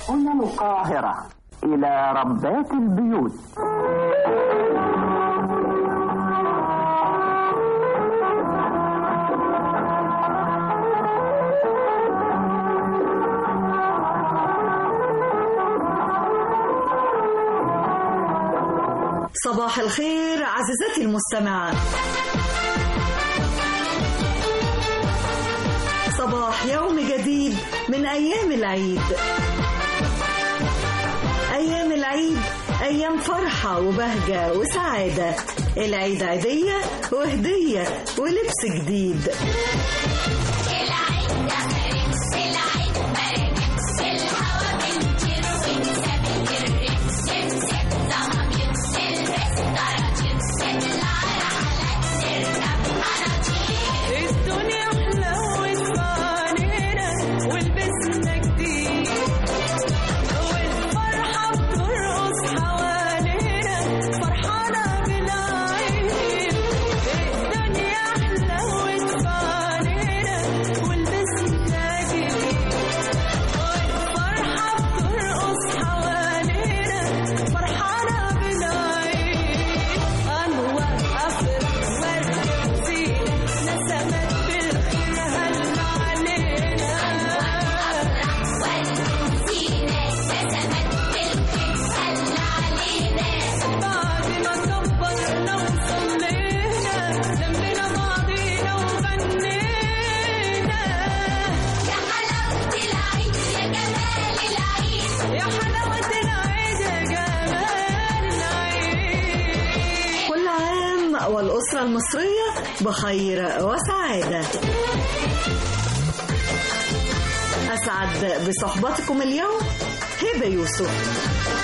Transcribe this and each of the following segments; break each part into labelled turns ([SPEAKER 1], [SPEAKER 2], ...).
[SPEAKER 1] هنا القاهرة إلى ربات البيوت
[SPEAKER 2] صباح الخير عزيزتي المستمعة صباح يوم جديد من أيام العيد أيام العيد أيام فرحة وبهجة وسعادة العيد عيدية وهدية ولبس جديد
[SPEAKER 3] الدنيا حلوت علينا ولبسنا جديد والفرحة بترقص حوالينا فرحانة بالعيد الدنيا حلوت علينا ولبسنا جديد والفرحة بترقص حوالينا فرحانة بالعيد أنور أفرح ورد زينة نسمت بالخير هل علينا بعد ما كبرنا وصلينا لمينا بعضينا وغنينا يا حلاوة العيد يا جمال العيد يا حلاوة العيد يا جمال العيد
[SPEAKER 2] كل عام والأسرة المصرية بخير وسعادة أسعد بصحبتكم اليوم هبة يوسف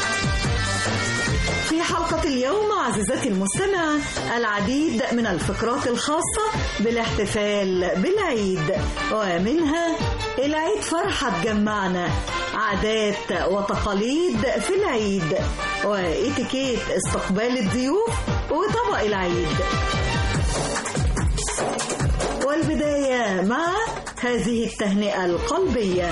[SPEAKER 2] في حلقة اليوم عزيزتي المستمعة العديد من الفقرات الخاصة بالاحتفال بالعيد ومنها العيد فرحة تجمعنا عادات وتقاليد في العيد واتيكيت استقبال الضيوف وطبق العيد والبداية مع هذه التهنئة القلبية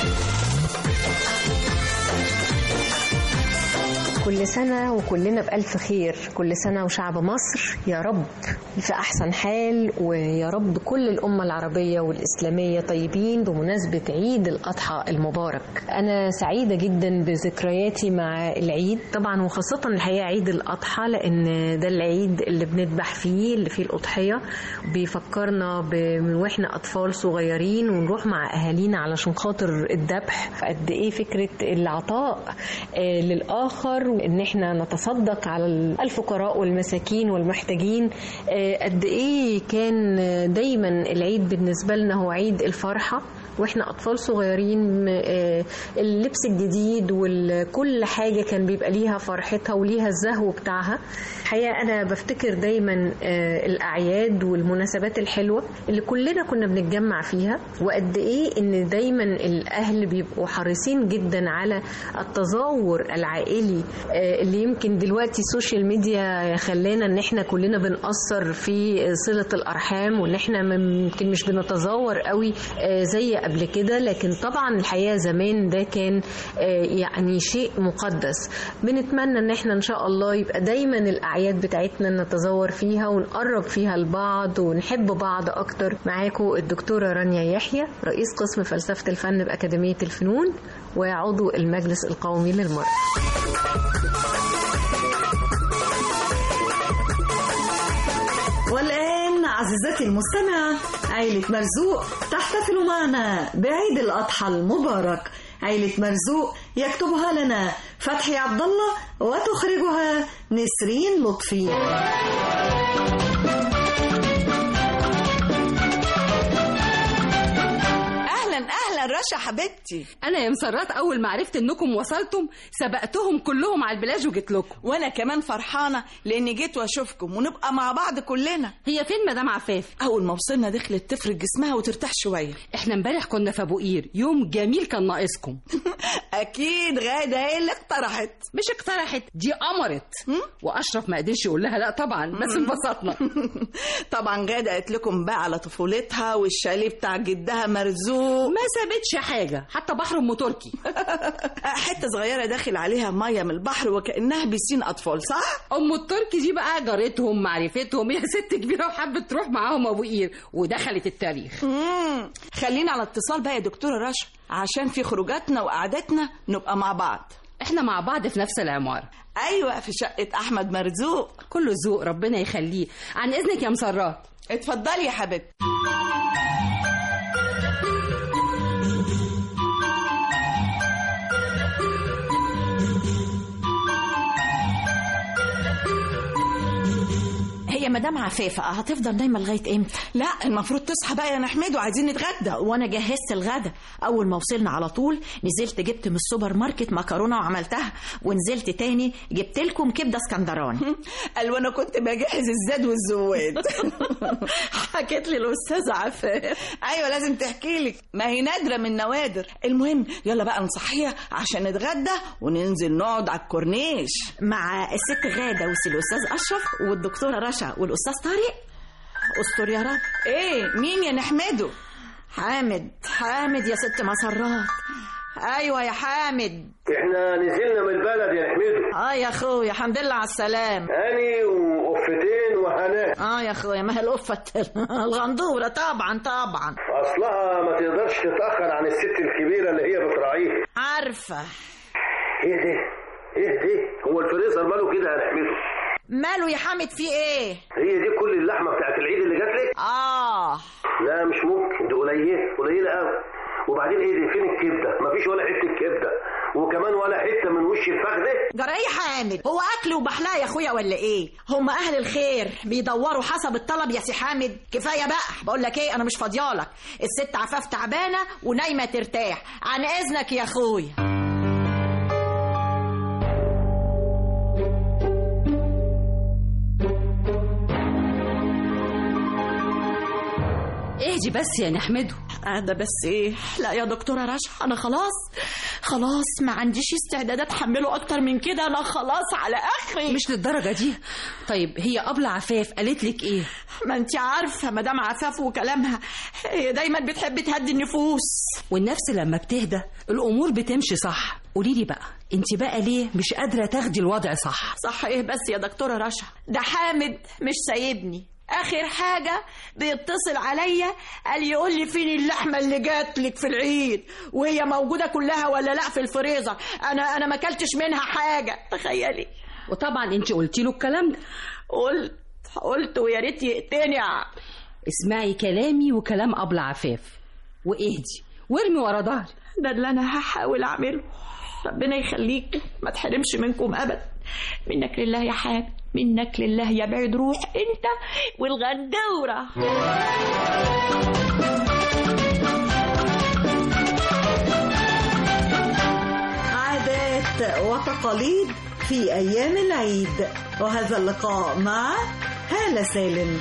[SPEAKER 4] كل سنة وكلنا بألف خير كل سنة وشعب مصر يا رب في أحسن حال ويا رب كل الأمة العربية والإسلامية طيبين بمناسبة عيد الأضحى المبارك أنا سعيدة جدا بذكرياتي مع العيد طبعا وخاصة الحقيقة عيد الأضحى لأن ده العيد اللي بنذبح فيه اللي فيه الأضحية بيفكرنا ب- من وإحنا أطفال صغيرين ونروح مع أهالينا علشان خاطر الذبح قد إيه فكرة العطاء آه، للآخر وإن إحنا نتصدق على الفقراء والمساكين والمحتاجين آه، قد إيه كان دايما العيد بالنسبة لنا هو عيد الفرحة واحنا اطفال صغيرين آه، اللبس الجديد وكل حاجه كان بيبقى ليها فرحتها وليها الزهو بتاعها الحقيقه انا بفتكر دايما آه، الاعياد والمناسبات الحلوه اللي كلنا كنا بنتجمع فيها وقد ايه ان دايما الاهل بيبقوا حريصين جدا على التظاهر العائلي آه، اللي يمكن دلوقتي السوشيال ميديا خلانا ان احنا كلنا بنأثر في صله الارحام وان احنا يمكن مش بنتظاهر قوي آه، زي قبل كده لكن طبعا الحقيقه زمان ده كان آه، يعني شيء مقدس بنتمنى ان احنا ان شاء الله يبقى دايما الاعياد بتاعتنا نتزور فيها ونقرب فيها لبعض ونحب بعض اكتر معاكم الدكتوره رانيا يحيى رئيس قسم فلسفه الفن باكاديميه الفنون وعضو المجلس القومي للمرأة
[SPEAKER 2] والآن عزيزتي المستمعة عيلة مرزوق تحتفل معنا بعيد الأضحى المبارك عيلة مرزوق يكتبها لنا فتحي عبد الله وتخرجها نسرين لطفي
[SPEAKER 5] اهلا اهلا رشا حبيبتي
[SPEAKER 6] انا يا مسرات اول ما عرفت انكم وصلتم سبقتهم كلهم على البلاج وجيت لكم
[SPEAKER 5] وانا كمان فرحانه لاني جيت واشوفكم ونبقى مع بعض كلنا
[SPEAKER 6] هي فين مدام عفاف
[SPEAKER 5] اول ما وصلنا دخلت تفرد جسمها وترتاح شويه
[SPEAKER 6] احنا امبارح كنا في ابو قير يوم جميل كان ناقصكم
[SPEAKER 5] اكيد غاده هي اللي اقترحت
[SPEAKER 6] مش اقترحت دي امرت واشرف ما قدرش يقول لها لا طبعا بس انبسطنا
[SPEAKER 5] طبعا غاده قالت لكم بقى على طفولتها والشاليه بتاع جدها مرزوق
[SPEAKER 6] ما سابتش حاجه حتى بحر ام تركي
[SPEAKER 5] حته صغيره داخل عليها ميه من البحر وكانها بيسين اطفال صح
[SPEAKER 6] ام التركي دي بقى جارتهم معرفتهم هي ست كبيره وحبت تروح معاهم ابو قير ودخلت التاريخ
[SPEAKER 5] مم. خلينا على اتصال بقى يا دكتوره رشا عشان في خروجاتنا وقعداتنا نبقى مع بعض
[SPEAKER 6] احنا مع بعض في نفس العماره
[SPEAKER 5] ايوه في شقه احمد مرزوق
[SPEAKER 6] كله ذوق ربنا يخليه عن اذنك يا مسرات
[SPEAKER 5] اتفضلي يا حبيبتي
[SPEAKER 7] هي مدام عفافة هتفضل نايمة لغاية امتى؟
[SPEAKER 5] لا المفروض تصحى بقى يا نحمد وعايزين نتغدى
[SPEAKER 7] وانا جهزت الغدا اول ما وصلنا على طول نزلت جبت من السوبر ماركت مكرونه وعملتها ونزلت تاني جبت لكم كبده اسكندراني
[SPEAKER 5] قال وانا كنت بجهز الزاد والزواد
[SPEAKER 7] حكيت لي الاستاذه عفاف
[SPEAKER 5] ايوه لازم تحكي لك ما هي نادره من نوادر المهم يلا بقى نصحيها عشان نتغدى وننزل نقعد على الكورنيش
[SPEAKER 7] مع الست غاده والاستاذ اشرف والدكتوره رشا والاستاذ طارق استر يا رب
[SPEAKER 5] ايه مين يا نحمده
[SPEAKER 7] حامد حامد يا ست مسرات ايوه يا حامد
[SPEAKER 8] احنا نزلنا من البلد يا نحمده
[SPEAKER 7] اه يا اخويا الحمد لله على السلام
[SPEAKER 8] هاني وقفتين وهناء
[SPEAKER 7] اه يا اخويا ما هي القفه الغندوره طبعا طبعا
[SPEAKER 8] اصلها ما تقدرش تتاخر عن الست الكبيره اللي هي بتراعيها
[SPEAKER 7] عارفه
[SPEAKER 8] ايه ده ايه ده هو الفريزر ماله كده يا نحمده
[SPEAKER 7] ماله يا حامد في ايه
[SPEAKER 8] هي دي كل اللحمه بتاعت العيد اللي جات لك
[SPEAKER 7] اه
[SPEAKER 8] لا مش ممكن دي قليله قليله قوي وبعدين ايه دي فين الكبده مفيش ولا حته كبده وكمان ولا حته من وش الفخده
[SPEAKER 7] جرايه حامد هو اكل وبحلاه يا اخويا ولا ايه هم اهل الخير بيدوروا حسب الطلب يا سي حامد كفايه بقى بقول لك ايه انا مش فاضيالك الست عفاف تعبانه ونايمه ترتاح عن اذنك يا اخويا
[SPEAKER 6] اهدي بس يا نحمده
[SPEAKER 7] ده بس ايه لا يا دكتوره رشا انا خلاص خلاص ما عنديش استعداد اتحمله اكتر من كده انا خلاص على اخري
[SPEAKER 6] مش للدرجه دي طيب هي ابله عفاف قالت لك ايه
[SPEAKER 7] ما انت عارفه مدام عفاف وكلامها هي دايما بتحب تهدي النفوس
[SPEAKER 6] والنفس لما بتهدى الامور بتمشي صح قولي لي بقى انت بقى ليه مش قادره تاخدي الوضع صح
[SPEAKER 7] صح ايه بس يا دكتوره رشا ده حامد مش سايبني اخر حاجه بيتصل عليا قال يقول لي فين اللحمه اللي جات لك في العيد وهي موجوده كلها ولا لا في الفريزر انا انا ما اكلتش منها حاجه تخيلي
[SPEAKER 6] وطبعا انت قلتي له الكلام ده
[SPEAKER 7] قلت قلت ويا ريت يقتنع
[SPEAKER 6] اسمعي كلامي وكلام ابله عفاف واهدي وارمي ورا ظهري
[SPEAKER 7] ده اللي انا هحاول اعمله ربنا يخليك ما تحرمش منكم ابدا منك لله يا حامد منك لله يا بعيد روح انت والغندوره
[SPEAKER 2] عادات وتقاليد في أيام العيد وهذا اللقاء مع هالة سالم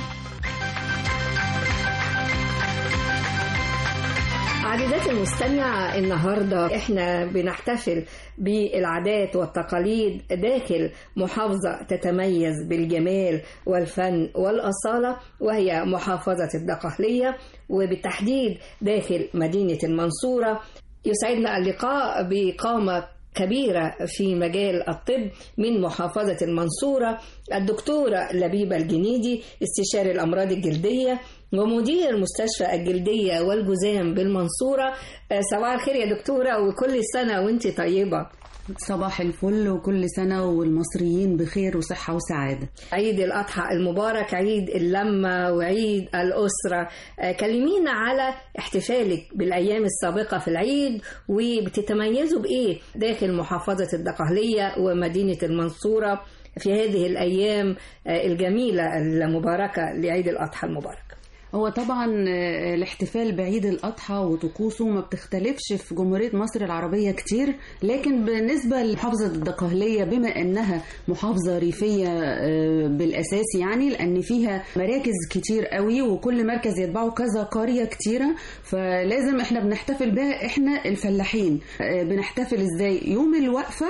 [SPEAKER 4] عزيزاتي المستمعة النهاردة احنا بنحتفل بالعادات والتقاليد داخل محافظة تتميز بالجمال والفن والأصالة وهي محافظة الدقهلية وبالتحديد داخل مدينة المنصورة يسعدنا اللقاء بقامة كبيرة في مجال الطب من محافظة المنصورة الدكتورة لبيبة الجنيدي استشاري الأمراض الجلدية ومدير مستشفى الجلدية والجزام بالمنصورة آه، صباح الخير يا دكتورة وكل سنة وانت طيبة
[SPEAKER 9] صباح الفل وكل سنة والمصريين بخير وصحة وسعادة
[SPEAKER 4] عيد الأضحى المبارك عيد اللمة وعيد الأسرة آه، كلمينا على احتفالك بالأيام السابقة في العيد وبتتميزوا بإيه داخل محافظة الدقهلية ومدينة المنصورة في هذه الأيام آه، الجميلة المباركة لعيد الأضحى المبارك
[SPEAKER 9] هو طبعا آه، الاحتفال بعيد الأضحى وطقوسه ما بتختلفش في جمهورية مصر العربية كتير لكن بالنسبة لمحافظة الدقهلية بما أنها محافظة ريفية آه، بالأساس يعني لأن فيها مراكز كتير قوي وكل مركز يتبعه كذا قرية كتيرة فلازم احنا بنحتفل بها احنا الفلاحين آه، بنحتفل ازاي يوم الوقفة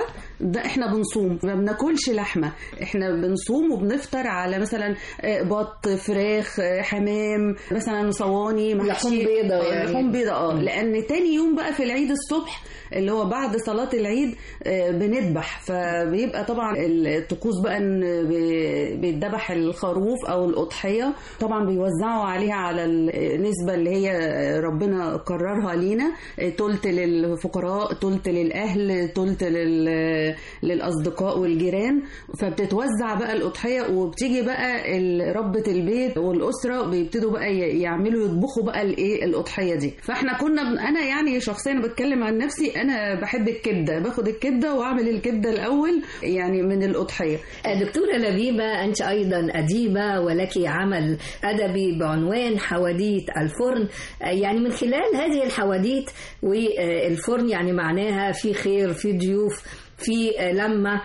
[SPEAKER 9] ده احنا بنصوم ما بناكلش لحمه احنا بنصوم وبنفطر على مثلا آه، بط فراخ آه، حمام مثلا صواني محشي
[SPEAKER 4] لحوم بيضة
[SPEAKER 9] آه،
[SPEAKER 4] يعني.
[SPEAKER 9] لحوم بيضة اه لان تاني يوم بقى في العيد الصبح اللي هو بعد صلاة العيد آه، بنذبح فبيبقى طبعا الطقوس بقى ان بي- بيتذبح الخروف او الاضحية طبعا بيوزعوا عليها على النسبة اللي هي ربنا قررها لينا آه، تلت للفقراء تلت للاهل تلت لل- للاصدقاء والجيران فبتتوزع بقى الاضحية وبتيجي بقى ال- ربة البيت والاسرة بيبتدوا بقى ي- يعملوا يطبخوا بقى الايه الاضحية دي فاحنا كنا بن- انا يعني شخصيا بتكلم عن نفسي انا بحب الكبدة باخد الكبدة واعمل الكبدة الاول يعني من الاضحية
[SPEAKER 4] دكتورة لبيبة أنت أيضا أديبة ولك عمل أدبي بعنوان حواديت الفرن يعني من خلال هذه الحواديت والفرن يعني معناها في خير في ضيوف في لما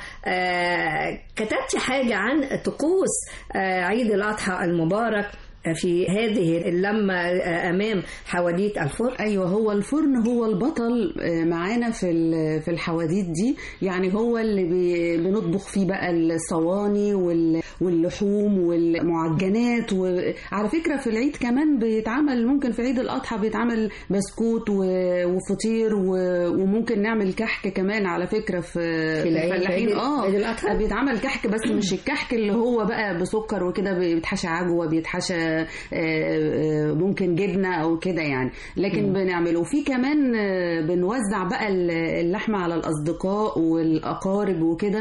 [SPEAKER 4] آه، كتبت حاجة عن طقوس آه، عيد الأضحى المبارك في هذه اللمة آه، أمام حواديت الفرن
[SPEAKER 9] ايوه هو الفرن هو البطل آه، معانا في ال- في الحواديت دي يعني هو اللي بي- بنطبخ فيه بقى الصواني وال- واللحوم والمعجنات وعلى فكره في العيد كمان بيتعمل ممكن في عيد الاضحى بيتعمل بسكوت و- وفطير و- وممكن نعمل كحك كمان على فكره في في
[SPEAKER 4] العيد-
[SPEAKER 9] الفلاحين
[SPEAKER 4] عيد-
[SPEAKER 9] اه
[SPEAKER 4] عيد الأضحى؟
[SPEAKER 9] بيتعمل كحك بس مش الكحك اللي هو بقى بسكر وكده بيتحشى عجوه بيتحشى آه، آه، ممكن جبنه او كده يعني لكن بنعمله في كمان آه، بنوزع بقى ال- اللحمه على الاصدقاء والاقارب وكده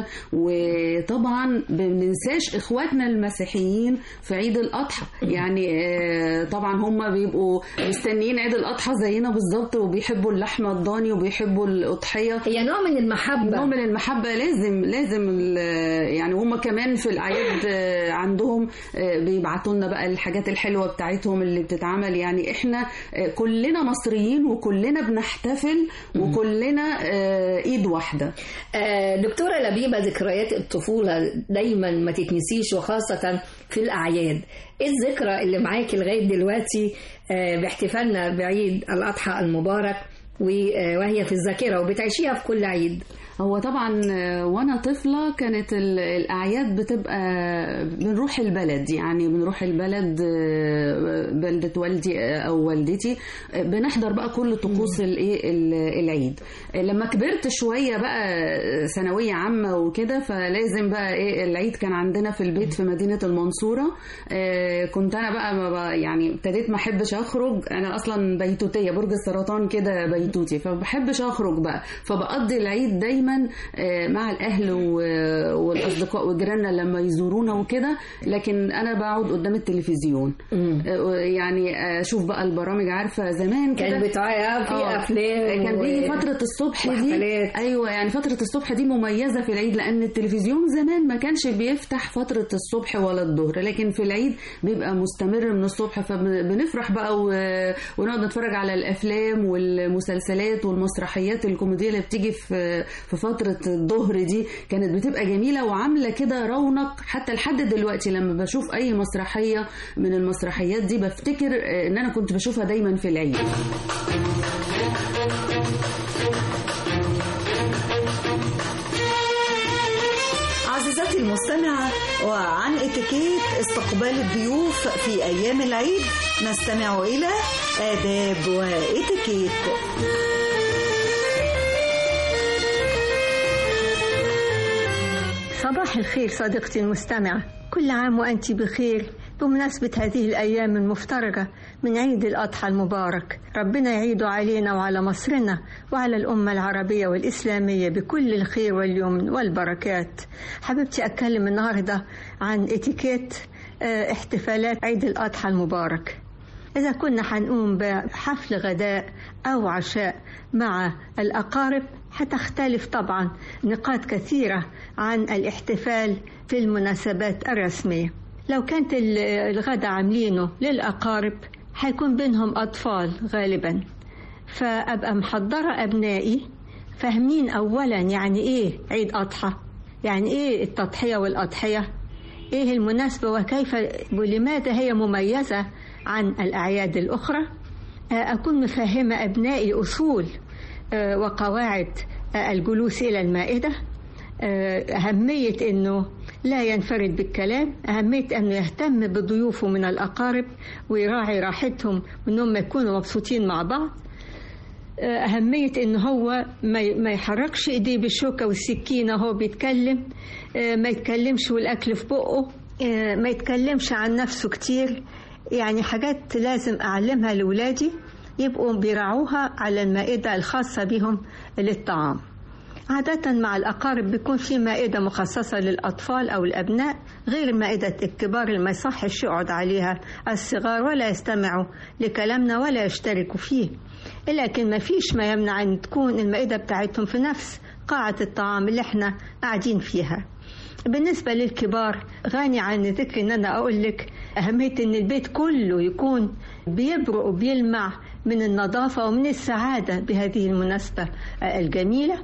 [SPEAKER 9] وطبعا بننساش اخواتنا المسيحيين في عيد الاضحى يعني آه، طبعا هم بيبقوا مستنيين عيد الاضحى زينا بالظبط وبيحبوا اللحمه الضاني وبيحبوا الاضحيه
[SPEAKER 4] هي نوع من المحبة
[SPEAKER 9] نوع من المحبة لازم لازم ال- يعني هم كمان في الأعياد آه، عندهم آه، بيبعتوا لنا بقى الحاجات الحلوة بتاعتهم اللي بتتعمل يعني احنا آه، كلنا مصريين وكلنا بنحتفل وكلنا آه، ايد واحدة
[SPEAKER 4] آه، دكتورة لبيبة ذكريات الطفولة دايما ما تتنسيش وخاصة في الأعياد إيه الذكرى اللي معاكي لغاية دلوقتي آه، باحتفالنا بعيد الأضحى المبارك و- آه، وهي في الذاكرة وبتعيشيها في كل عيد
[SPEAKER 9] هو طبعا آه، وانا طفله كانت ال- الاعياد بتبقى بنروح البلد يعني بنروح البلد آه، بلده والدي آه، او والدتي آه، بنحضر بقى كل طقوس الايه ال- العيد آه، لما كبرت شويه بقى آه، ثانويه عامه وكده فلازم بقى ايه العيد كان عندنا في البيت في مدينه المنصوره آه، كنت انا بقى ما بقى يعني ابتديت ما احبش اخرج انا اصلا بيتوتيه برج السرطان كده بيتوتي فما بحبش اخرج بقى فبقضي العيد دايما آه، مع الاهل و- والاصدقاء وجيراننا لما يزورونا وكده لكن انا بقعد قدام التلفزيون آه، يعني اشوف بقى البرامج عارفه زمان كده
[SPEAKER 4] كان بتاعها في
[SPEAKER 9] آه.
[SPEAKER 4] أفلام
[SPEAKER 9] كان
[SPEAKER 4] و-
[SPEAKER 9] بيجي فترة الصبح دي
[SPEAKER 4] وحفلات.
[SPEAKER 9] ايوه يعني فترة الصبح دي مميزة في العيد لان التلفزيون زمان ما كانش بيفتح فترة الصبح ولا الظهر لكن في العيد بيبقى مستمر من الصبح فبنفرح بقى و- ونقعد نتفرج على الافلام والمسلسلات والمسرحيات الكوميدية اللي بتيجي في في فترة الظهر دي كانت بتبقى جميلة وعاملة كده رونق حتى لحد دلوقتي لما بشوف اي مسرحية من المسرحيات دي بفتكر آه، ان انا كنت بشوفها دايما في العيد
[SPEAKER 2] عزيزتي المستمعة وعن اتيكيت استقبال الضيوف في أيام العيد نستمع إلى آداب واتيكيت
[SPEAKER 10] صباح الخير صديقتي المستمعة كل عام وأنت بخير بمناسبة هذه الأيام المفترجة من عيد الأضحى المبارك ربنا يعيد علينا وعلى مصرنا وعلى الأمة العربية والإسلامية بكل الخير واليمن والبركات حبيبتي أتكلم النهاردة عن اتيكيت آه، احتفالات عيد الأضحى المبارك إذا كنا حنقوم بحفل غداء أو عشاء مع الأقارب حتختلف طبعا نقاط كثيرة عن الاحتفال في المناسبات الرسمية لو كانت ال- الغداء عاملينه للأقارب حيكون بينهم أطفال غالبا فأبقى محضرة أبنائي فاهمين أولا يعني إيه عيد أضحى يعني إيه التضحية والأضحية إيه المناسبة وكيف ولماذا هي مميزة عن الأعياد الأخرى آه، أكون مفهمة أبنائي أصول آه، وقواعد آه، الجلوس إلى المائدة آه، أهمية أنه لا ينفرد بالكلام أهمية أنه يهتم بضيوفه من الأقارب ويراعي راحتهم وأنهم يكونوا مبسوطين مع بعض آه، أهمية إن هو ما ي- ما يحركش إيديه بالشوكة والسكينة وهو بيتكلم آه، ما يتكلمش والأكل في بقه آه، ما يتكلمش عن نفسه كتير يعني حاجات لازم أعلمها لولادي يبقوا بيراعوها على المائدة الخاصة بهم للطعام عادة مع الأقارب بيكون في مائدة مخصصة للأطفال أو الأبناء غير مائدة الكبار اللي ما يصحش يقعد عليها الصغار ولا يستمعوا لكلامنا ولا يشتركوا فيه لكن ما فيش ما يمنع أن تكون المائدة بتاعتهم في نفس قاعة الطعام اللي احنا قاعدين فيها بالنسبة للكبار غني عن ذكر ان انا اقول لك اهمية ان البيت كله يكون بيبرق وبيلمع من النظافة ومن السعادة بهذه المناسبة الجميلة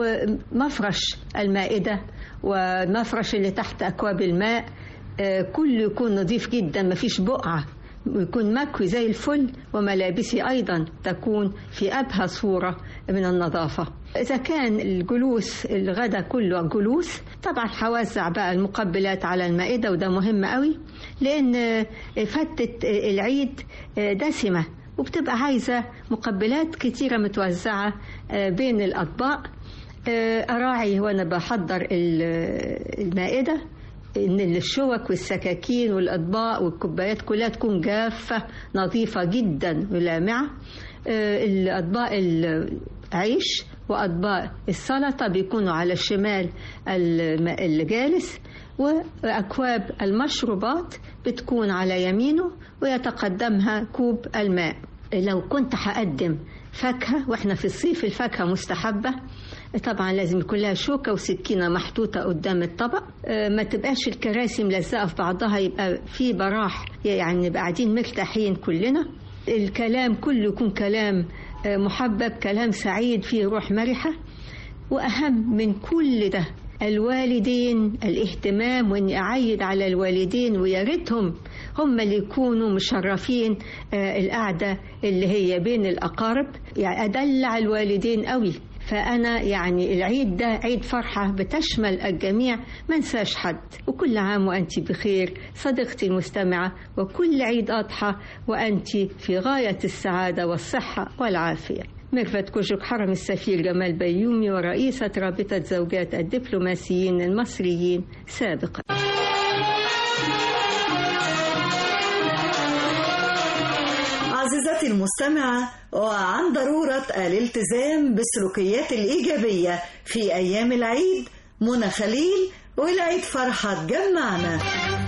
[SPEAKER 10] ومفرش المائدة ومفرش اللي تحت أكواب الماء آه، كله يكون نظيف جدا مفيش بقعة ويكون مكوي زي الفل وملابسي أيضا تكون في أبهى صورة من النظافة إذا كان الجلوس الغدا كله جلوس طبعا هوزع بقى المقبلات على المائدة وده مهم قوي لأن فتة العيد دسمة وبتبقى عايزة مقبلات كتيرة متوزعة بين الأطباق أراعي وأنا بحضر ال- المائدة ان الشوك والسكاكين والاطباق والكوبايات كلها تكون جافه نظيفه جدا ولامعه آه، الاطباق العيش واطباق السلطه بيكونوا على الشمال الم- الجالس واكواب المشروبات بتكون على يمينه ويتقدمها كوب الماء لو كنت هقدم فاكهه واحنا في الصيف الفاكهه مستحبه طبعا لازم يكون لها شوكة وسكينة محطوطة قدام الطبق آه، ما تبقاش الكراسي ملزقة في بعضها يبقى في براح يعني نبقى قاعدين مرتاحين كلنا الكلام كله يكون كلام آه، محبب كلام سعيد فيه روح مرحة وأهم من كل ده الوالدين الاهتمام واني اعيد على الوالدين ويا ريتهم هم اللي يكونوا مشرفين آه، القعده اللي هي بين الاقارب يعني ادلع الوالدين قوي فأنا يعني العيد ده عيد فرحة بتشمل الجميع ما انساش حد وكل عام وأنت بخير صديقتي المستمعة وكل عيد أضحى وأنت في غاية السعادة والصحة والعافية ميرفت كوجك حرم السفير جمال بيومي ورئيسة رابطة زوجات الدبلوماسيين المصريين سابقا
[SPEAKER 2] عزيزتي المستمعة وعن ضرورة الالتزام بالسلوكيات الإيجابية في أيام العيد منى خليل والعيد فرحة تجمعنا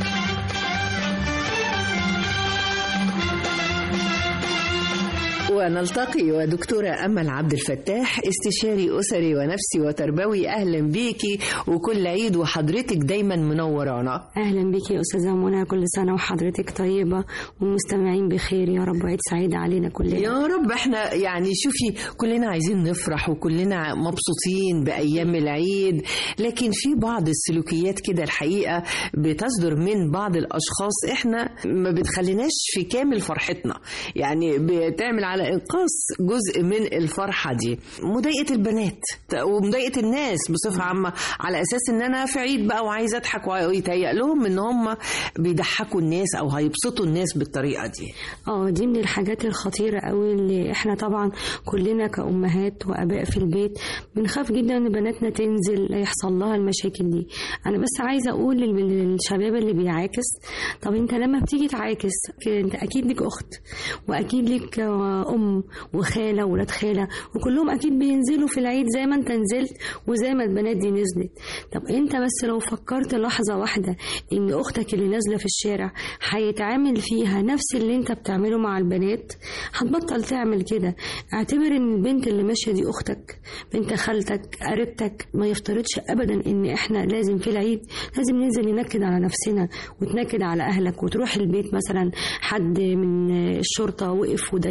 [SPEAKER 11] ونلتقي ودكتورة أمل عبد الفتاح استشاري أسري ونفسي وتربوي أهلا بيكي وكل عيد وحضرتك دايما منورانا
[SPEAKER 12] اهلا بك يا استاذه منى كل سنه وحضرتك طيبه والمستمعين بخير يا رب عيد سعيد علينا كلنا
[SPEAKER 11] يا رب احنا يعني شوفي كلنا عايزين نفرح وكلنا مبسوطين بأيام العيد لكن في بعض السلوكيات كده الحقيقة بتصدر من بعض الأشخاص احنا ما بتخليناش في كامل فرحتنا يعني بتعمل على إنقاص جزء من الفرحة دي مضايقة البنات ومضايقة الناس بصفة عامة على أساس إن أنا في عيد بقى وعايزة أضحك ويتهيأ لهم إن هم بيضحكوا الناس أو هيبسطوا الناس بالطريقة دي
[SPEAKER 12] اه دي من الحاجات الخطيرة قوي اللي احنا طبعا كلنا كأمهات وآباء في البيت بنخاف جدا ان بناتنا تنزل يحصل لها المشاكل دي انا بس عايزة اقول لل- للشباب اللي بيعاكس طب انت لما بتيجي تعاكس ك- انت اكيد ليك اخت واكيد ليك آه، ام وخالة وولاد خالة وكلهم اكيد بينزلوا في العيد زي ما انت نزلت وزي ما البنات دي نزلت طب انت بس لو فكرت لحظة واحدة ان اختك اللي نازلة في الشارع هيتعامل فيها نفس اللي انت بتعمله مع البنات هتبطل تعمل كده اعتبر ان البنت اللي ماشية دي اختك بنت خالتك قريبتك ما يفترضش ابدا ان احنا لازم في العيد لازم ننزل ننكد على نفسنا وتنكد على اهلك وتروح البيت مثلا حد من الشرطة وقف وضايقك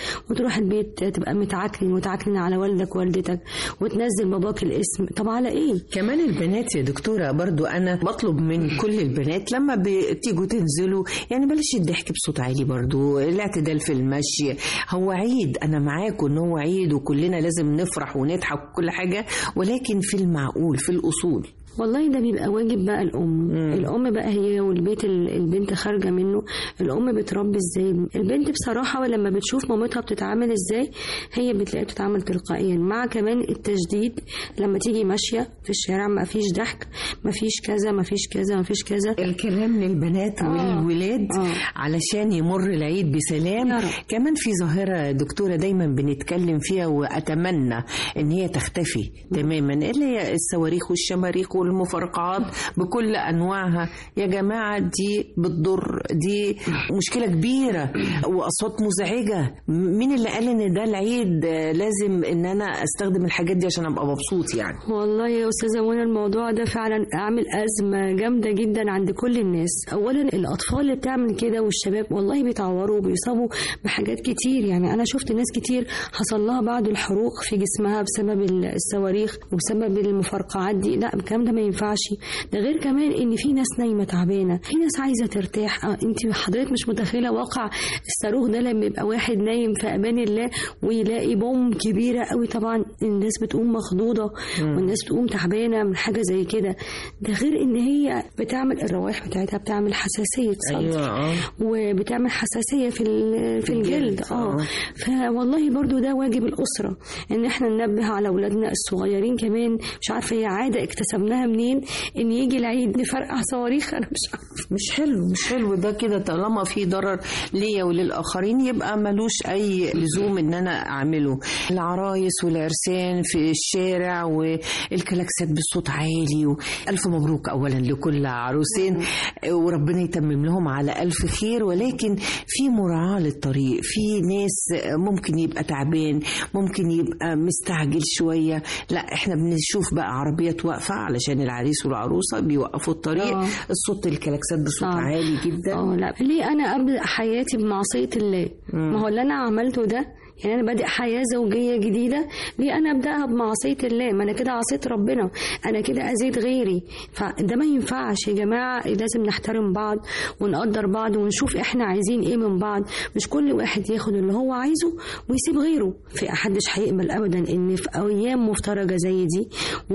[SPEAKER 12] وتروح البيت تبقى متعكنن وتعكنن على والدك ووالدتك وتنزل باباك الاسم طب على ايه
[SPEAKER 11] كمان البنات يا دكتورة برضو أنا بطلب من كل البنات لما بتيجوا تنزلوا يعني بلاش الضحك بصوت عالي برضو الاعتدال في المشي هو عيد أنا معاكم إن هو عيد وكلنا لازم نفرح ونضحك وكل حاجة ولكن في المعقول في الأصول
[SPEAKER 12] والله ده بيبقى واجب بقى الام مم. الام بقى هي والبيت ال- البنت خارجه منه الام بتربي ازاي البنت بصراحه لما بتشوف مامتها بتتعامل ازاي هي بتلاقيها بتتعامل تلقائيا مع كمان التجديد لما تيجي ماشيه في الشارع ما فيش ضحك ما فيش كذا ما فيش كذا ما فيش كذا
[SPEAKER 11] الكلام للبنات
[SPEAKER 12] آه.
[SPEAKER 11] والولاد علشان يمر العيد بسلام كمان في ظاهرة دكتورة دايما بنتكلم فيها وأتمنى إن هي تختفي تماما اللي هي الصواريخ والشماريخ والمفرقعات بكل أنواعها يا جماعة دي بتضر دي مشكلة كبيرة وأصوات مزعجة مين اللي قال إن ده العيد آه، لازم إن أنا أستخدم الحاجات دي عشان أبقى مبسوط يعني
[SPEAKER 12] والله يا استاذه منى الموضوع ده فعلا عامل ازمه جامده جدا عند كل الناس اولا الاطفال اللي بتعمل كده والشباب والله بيتعوروا وبيصابوا بحاجات كتير يعني انا شفت ناس كتير حصل لها بعض الحروق في جسمها بسبب الصواريخ وبسبب المفرقعات دي لا الكلام ده ما ينفعش ده غير كمان ان في ناس نايمه تعبانه في ناس عايزه ترتاح آه، انت حضرتك مش متخيله واقع الصاروخ ده لما يبقى واحد نايم في امان الله ويلاقي بوم كبيره قوي طبعا الناس بتقوم مخضوضه
[SPEAKER 11] مم.
[SPEAKER 12] والناس بتقوم تعبانه من حاجه زي كده ده غير ان هي بتعمل الروائح بتاعتها بتعمل حساسيه صدر
[SPEAKER 11] أيوة آه.
[SPEAKER 12] وبتعمل حساسيه في ال- في الجلد اه فوالله برضو ده واجب الاسره ان احنا ننبه على اولادنا الصغيرين كمان مش عارفه هي عاده اكتسبناها منين ان يجي العيد نفرقع صواريخ انا مش عارفه
[SPEAKER 11] مش حلو مش حلو ده كده طالما في ضرر ليا وللآخرين يبقى ملوش أي لزوم إن أنا أعمله العرايس والعرسان في الشارع والكلاكسات بصوت عالي ألف مبروك أولا لكل عروسين وربنا يتمم لهم على ألف خير ولكن في مراعاة للطريق في ناس ممكن يبقى تعبان ممكن يبقى مستعجل شوية لا احنا بنشوف بقى عربيات واقفة علشان العريس والعروسة بيوقفوا الطريق
[SPEAKER 12] آه.
[SPEAKER 11] الصوت الكلاكسات بصوت
[SPEAKER 12] آه.
[SPEAKER 11] عالي جدا
[SPEAKER 12] اه لا ليه انا ابدا حياتي بمعصيه الله ما هو اللي انا عملته ده يعني انا بادئ حياه زوجيه جديده ليه انا ابداها بمعصيه الله ما انا كده عصيت ربنا انا كده اذيت غيري فده ما ينفعش يا جماعه لازم نحترم بعض ونقدر بعض ونشوف احنا عايزين ايه من بعض مش كل واحد ياخد اللي هو عايزه ويسيب غيره في احدش هيقبل ابدا ان في ايام مفترجه زي دي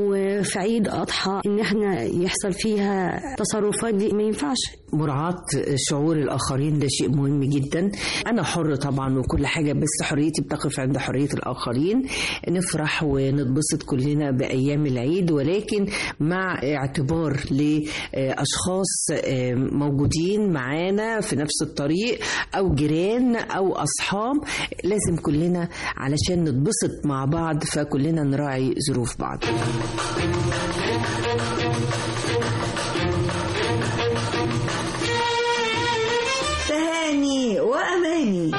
[SPEAKER 12] وفي عيد اضحى ان احنا يحصل فيها تصرفات دي ما ينفعش
[SPEAKER 11] مراعاة شعور الآخرين ده شيء مهم جدا أنا حر طبعا وكل حاجة بس حريتي بتقف عند حرية الآخرين نفرح ونتبسط كلنا بأيام العيد ولكن مع اعتبار لأشخاص موجودين معانا في نفس الطريق أو جيران أو أصحاب لازم كلنا علشان نتبسط مع بعض فكلنا نراعي ظروف بعض
[SPEAKER 2] تهاني وأماني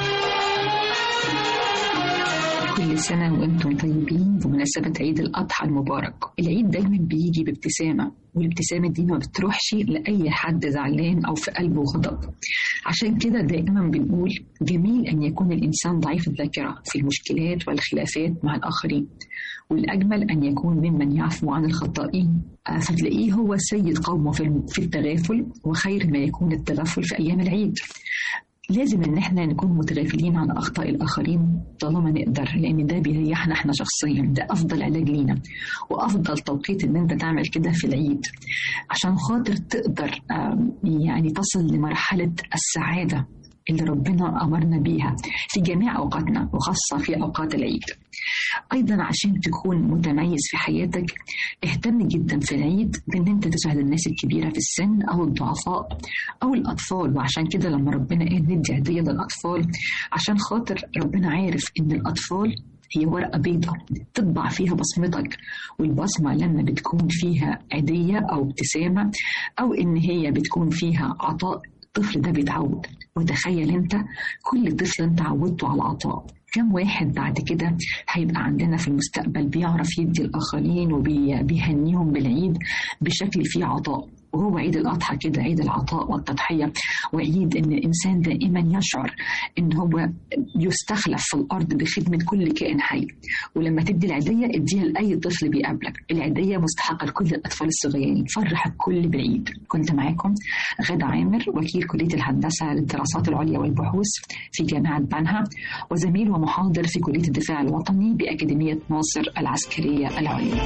[SPEAKER 13] كل سنة وانتم طيبين بمناسبة عيد الأضحى المبارك العيد دايما بيجي بابتسامة والابتسامة دي ما بتروحش لأي حد زعلان أو في قلبه غضب عشان كده دائما بنقول جميل أن يكون الإنسان ضعيف الذاكرة في المشكلات والخلافات مع الآخرين والأجمل أن يكون ممن يعفو عن الخطائين آه، فتلاقيه هو سيد قومه في الم- في التغافل وخير ما يكون التغافل في أيام العيد لازم ان احنا نكون متغافلين عن اخطاء الاخرين طالما نقدر لان ده بيريحنا احنا شخصيا ده افضل علاج لينا وافضل توقيت ان انت تعمل كده في العيد عشان خاطر تقدر آم، يعني تصل لمرحله السعاده اللي ربنا امرنا بيها في جميع اوقاتنا وخاصه في اوقات العيد ايضا عشان تكون متميز في حياتك اهتم جدا في العيد بان انت تسعد الناس الكبيره في السن او الضعفاء او الاطفال وعشان كده لما ربنا قال ندي هديه للاطفال عشان خاطر ربنا عارف ان الاطفال هي ورقة بيضاء تطبع فيها بصمتك والبصمة لما بتكون فيها عيدية أو ابتسامة أو إن هي بتكون فيها عطاء الطفل ده بيتعود وتخيل انت كل طفل انت عودته على العطاء كم واحد بعد كده هيبقى عندنا في المستقبل بيعرف يدي الآخرين وبيهنيهم بالعيد بشكل فيه عطاء وهو عيد الأضحى كده عيد العطاء والتضحية وعيد إن الإنسان دائما يشعر إن هو يستخلف في الأرض بخدمة كل كائن حي ولما تدي العيدية اديها لأي طفل بيقابلك العيدية مستحقة لكل الأطفال الصغيرين فرح الكل بعيد كنت معاكم غدا عامر وكيل كلية الهندسة للدراسات العليا والبحوث في جامعة بنها وزميل ومحاضر في كلية الدفاع الوطني بأكاديمية ناصر العسكرية العليا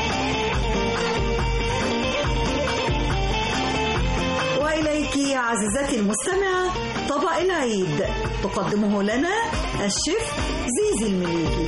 [SPEAKER 2] وإليك عزيزتي المستمعة طبق العيد تقدمه لنا الشيف زيزي المليكي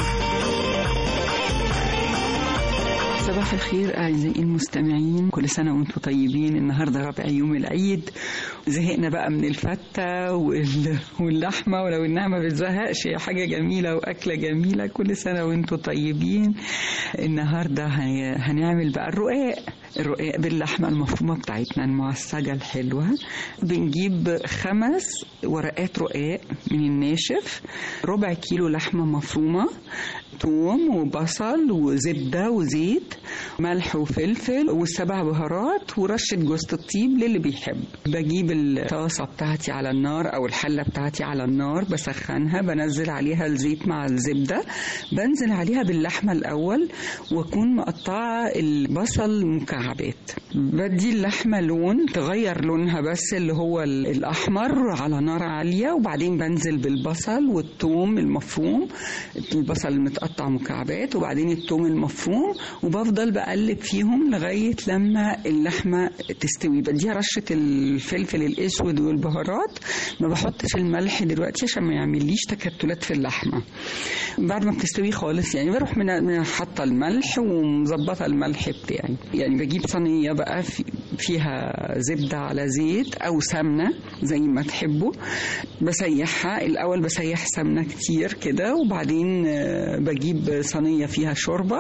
[SPEAKER 14] صباح الخير أعزائي المستمعين كل سنة وانتم طيبين النهاردة رابع يوم العيد زهقنا بقى من الفتة وال... واللحمة ولو إنها ما بتزهقش هي حاجة جميلة وأكلة جميلة كل سنة وانتم طيبين النهاردة هن... هنعمل بقى الرقاق الرقاق باللحمة المفرومة بتاعتنا المعسجة الحلوة بنجيب خمس ورقات رقاق من الناشف ربع كيلو لحمة مفرومة توم وبصل وزبدة وزيت ملح وفلفل والسبع بهارات ورشة جوز الطيب للي بيحب بجيب الطاسة بتاعتي على النار أو الحلة بتاعتي على النار بسخنها بنزل عليها الزيت مع الزبدة بنزل عليها باللحمة الأول وأكون مقطعة البصل مكعبات بدي اللحمة لون تغير لونها بس اللي هو الأحمر على نار عالية وبعدين بنزل بالبصل والثوم المفروم البصل المتقطع مكعبات وبعدين الثوم المفروم وبفضل بقلب فيهم لغاية لما اللحمة تستوي بديها رشة الفلفل الأسود والبهارات ما بحطش الملح دلوقتي عشان ما يعمليش تكتلات في اللحمة بعد ما بتستوي خالص يعني بروح من من حاطة الملح ومظبطة الملح بتاعي يعني بجيب صينية بقى في فيها زبدة على زيت أو سمنة زي ما تحبوا بسيحها الأول بسيح سمنة كتير كده وبعدين بجيب صينية فيها شوربة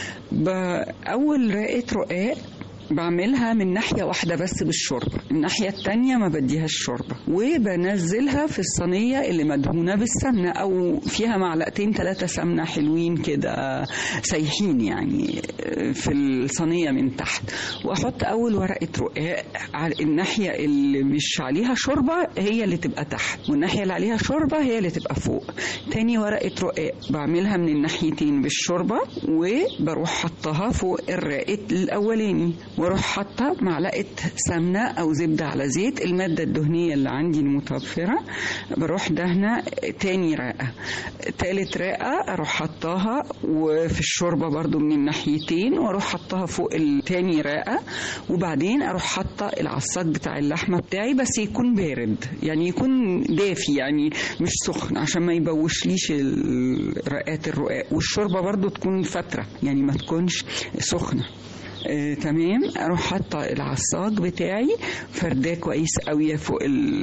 [SPEAKER 14] أول رقة رقاق بعملها من ناحية واحدة بس بالشوربة الناحية التانية ما بديهاش شوربة وبنزلها في الصينية اللي مدهونة بالسمنة أو فيها معلقتين ثلاثة سمنة حلوين كده سايحين يعني في الصينية من تحت وأحط أول ورقة رقاق على الناحية اللي مش عليها شوربة هي اللي تبقى تحت والناحية اللي عليها شوربة هي اللي تبقى فوق تاني ورقة رقاق بعملها من الناحيتين بالشوربة وبروح حطها فوق الرقاق الأولاني واروح حاطه معلقه سمنه او زبده على زيت الماده الدهنيه اللي عندي المتوفره بروح دهنه تاني رقه تالت رقه اروح حطاها وفي الشوربه برضو من الناحيتين واروح حطها فوق التاني رقه وبعدين اروح حاطه العصاج بتاع اللحمه بتاعي بس يكون بارد يعني يكون دافي يعني مش سخن عشان ما يبوشليش رقات الرقاق والشوربه برضو تكون فتره يعني ما تكونش سخنه آه، تمام اروح حاطه العصاج بتاعي فرداه كويس قوي فوق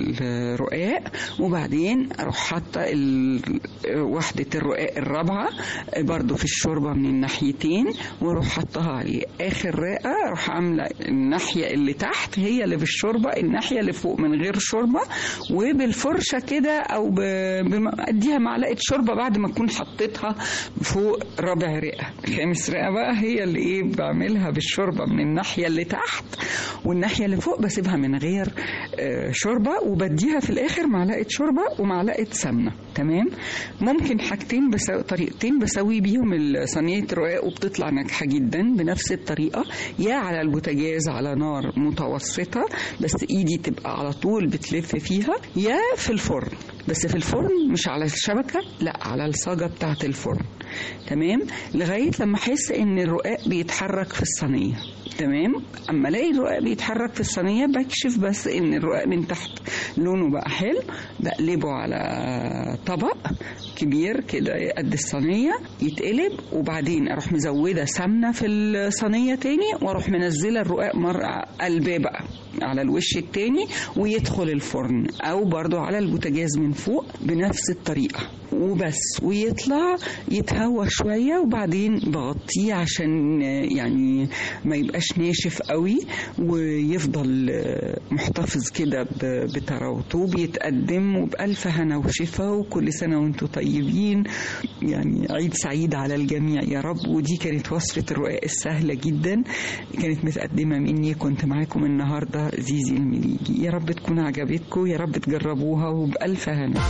[SPEAKER 14] الرقاق وبعدين اروح حاطه ال- وحده الرقاق الرابعه آه، برضو في الشوربه من الناحيتين واروح حطها عليه اخر رقه اروح عامله الناحيه اللي تحت هي اللي بالشوربه الناحيه اللي فوق من غير شوربه وبالفرشه كده او ب- بم- اديها معلقه شوربه بعد ما اكون حطيتها فوق رابع رئه خامس رئه بقى هي اللي ايه بعملها بالشوربه من الناحيه اللي تحت والناحيه اللي فوق بسيبها من غير آه، شوربه وبديها في الاخر معلقه شوربه ومعلقه سمنه تمام ممكن حاجتين بس طريقتين بسوي بيهم صينيه الرقاق وبتطلع ناجحه جدا بنفس الطريقه يا على البوتاجاز على نار متوسطه بس ايدي تبقى على طول بتلف فيها يا في الفرن بس في الفرن مش على الشبكه لا على الصاجه بتاعه الفرن تمام لغايه لما احس ان الرقاق بيتحرك في الصينيه تمام اما الاقي الرقاق بيتحرك في الصينيه بكشف بس ان الرقاق من تحت لونه بقى حلو بقلبه على طبق كبير كده قد الصينيه يتقلب وبعدين اروح مزوده سمنه في الصينيه تاني واروح منزله الرقاق مره قلباه بقى على الوش التاني ويدخل الفرن او برضو على البوتاجاز من فوق بنفس الطريقه وبس ويطلع يتهوى يتهوى شوية وبعدين بغطيه عشان يعني ما يبقاش ناشف قوي ويفضل محتفظ كده ب- بطراوته بيتقدم وبألف هنا وشفا وكل سنة وانتم طيبين يعني عيد سعيد على الجميع يا رب ودي كانت وصفة الرقاق السهلة جدا كانت متقدمة مني كنت معاكم النهاردة زيزي المليجي يا رب تكون عجبتكم يا رب تجربوها وبألف هنا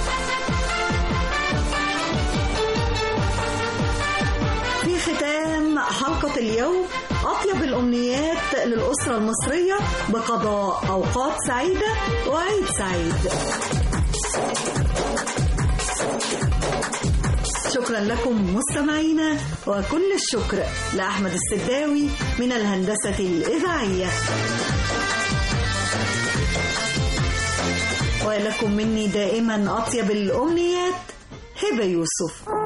[SPEAKER 2] في ختام حلقة اليوم أطيب الأمنيات للأسرة المصرية بقضاء أوقات سعيدة وعيد سعيد شكرا لكم مستمعينا وكل الشكر لأحمد السداوي من الهندسة الإذاعية ولكم مني دائما أطيب الأمنيات هبة يوسف